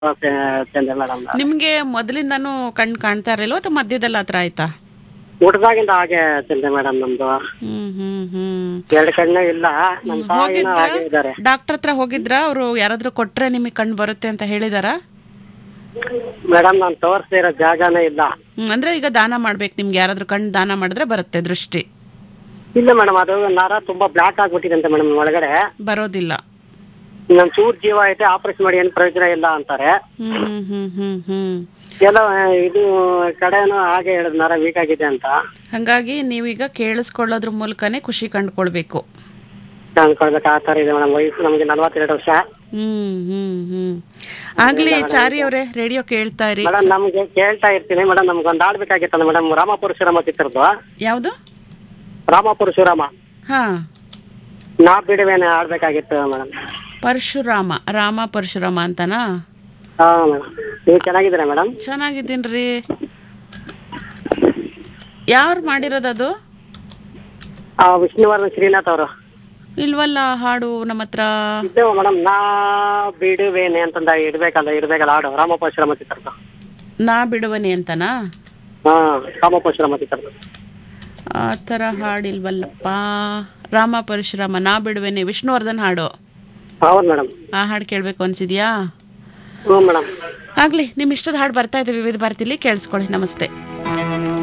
ಚಂದ್ರ madam ನಿಮ್ಗೆ ಮೊದಲಿಂದಾನು ಕಣ್ ಕಾಣ್ತಾ ಇರಲಿಲ್ವ ಅಥವಾ ಮಧ್ಯದಲ್ಲಿ ಹತ್ರ ಆಯ್ತಾ ಊಟದಾಗಿಂದ ಹಾಗೆ ಚಂದ್ರ ಮೇಡಮ್ ನಮ್ದು ಹ್ಮ್ ಹ್ಮ್ ಹ್ಮ್ ಎರಡು ಕಣ್ಣು ಇಲ್ಲ ನಮ್ಮ ತಾಯಿನೂ ಹಾಗೆ ಇದ್ದಾರೆ ಡಾಕ್ಟರ್ ಹತ್ರ ಹೋಗಿದ್ರಾ ಅವರು ಯಾರಾದ್ರೂ ಕೊಟ್ರೆ ನಿಮಗೆ ಕಣ್ ಬರುತ್ತೆ ಅಂತ ಹೇಳಿದಾರಾ ಮೇಡಮ್ ನಾನು ತೋರಿಸ್ತಿರೋ ಜಾಗನೇ ಇಲ್ಲ ಹ್ಮ್, ಅಂದ್ರೆ ಈಗ ದಾನ ಮಾಡ್ಬೇಕು ನಿಮ್ಗೆ ಯಾರಾದ್ರೂ ಕಣ್ ದಾನ ಮಾಡಿದ್ರೆ ಬರುತ್ತೆ ದೃಷ್ಟಿ ಇಲ್ಲ ಮೇಡಮ್ ಅದು ನರ ತುಂಬಾ ಬ್ಲಾಕ್ ಆಗ್ಬಿಟ್ಟಿದೆ ಅಂತ ಮೇಡಮ್ ಒಳಗಡೆ ಬರೋದಿಲ್ಲ ನಮ್ ಚೂರ್ ಜೀವ ಐತೆ ಆಪರೇಷನ್ ಮಾಡಿ ಏನ್ ಪ್ರಯೋಜನ ಇಲ್ಲ ಅಂತಾರೆ ಹ್ಮ್ ಹ್ಮ್ ಹ್ಮ್ ಹ್ಮ್ ಹ್ಮ್ ಎಲ್ಲ ಇದು ಕಡೆನೂ ಹಾಗೆ ಹೇಳಿದ್ ನರ ವೀಕ್ ಆಗಿದೆ ಅಂತ ಹಂಗಾಗಿ ನೀವೀಗ ಕೇಳಿಸ್ಕೊಳ್ಳೋದ್ರ ಮೂಲಕನೇ ಖುಷಿ ಕಂಡ್ಕೊಳ್ಬೇಕು ಅನ್ಕೊಳ್ಬೇಕು ಆ ತರ ಇದೆ ಮೇಡಮ್ ವಯಸ್ಸು ನಮ್ಗೆ ನಲ್ವತ್ತೆರಡು ವರ್ಷ ಹ್ಮ್ ಹ್ಮ್ ಹ್ಮ್ ಆಗ್ಲಿ ಚಾರಿ ಅವರೇ ರೇಡಿಯೋ ಕೇಳ್ತಾ ಇರಿ ಮೇಡಮ್ ನಮ್ಗೆ ಕೇಳ್ತಾ ಇರ್ತೀನಿ ಮೇಡಮ್ ನಮ್ಗೆ ಒಂದು ಆಡ್ಬೇಕಾಗಿತ್ತಲ್ಲ ಮೇಡಮ್ ರಾಮ ಪರಶುರಾಮ ಚಿತ್ರದ್ದು ಯಾವುದು ರಾಮ ಪರಶುರಾಮ ಹಾ ನಾ ಬಿಡುವೇನೆ ಆಡ್ಬೇಕಾಗಿತ್ತು ಮೇಡಮ್ ಪರಶುರಾಮ ರಾಮ ಪರಶುರಾಮ ಅಂತನಾ ಹಾ ಮೇಡಮ್ ನೀವು ಚೆನ್ನಾಗಿದ್ದೀರಾ ಮೇಡಮ್ ಚೆನ್ನಾಗಿದ್ದೀನ್ರಿ ಯಾರು ಮಾಡಿರೋದದು ಆ ವಿಷ್ಣುವರ್ಧನ್ ಶ್ರೀನಾಥ್ ಅವರು ಇಲ್ವಲ್ಲ ಹಾಡು ನಮ್ಮ ಹತ್ರ ಇದ್ದೇವ ಮೇಡಮ್ ನಾ ಬಿಡುವೇನೆ ಅಂತಂದ ಇಡ್ಬೇಕಲ್ಲ ಇಡ್ಬೇಕಲ್ಲ ಹಾಡು ರಾಮ ಪರಶುರಾಮ ಚಿತ್ರದ ನಾ ಬಿಡುವನಿ ಅಂತನಾ ಹಾ ರಾಮ ಪರಶುರಾಮ ಚಿತ್ರದ ಆ ಥರ ಹಾಡಿಲ್ವಲ್ಲಪ್ಪ ರಾಮ ಪರಶುರಾಮ ನಾ ಬಿಡುವೆನೆ ವಿಷ್ಣುವರ್ಧನ್ ಹಾಡು ಹೌದು ಮೇಡಮ್ ಆ ಹಾಡು ಕೇಳಬೇಕು ಅನ್ಸಿದ್ಯಾ ಹ್ಞೂ ಮೇಡಮ್ ಆಗ್ಲಿ ನಿಮ್ಮ ಇಷ್ಟದ ಹಾಡು ಬರ್ತಾ ಇದೆ ವಿವಿಧ ಭಾರತಿಲಿ ಕೇಳಿಸ್ಕೊಳ್ಳಿ ನಮಸ್ತೆ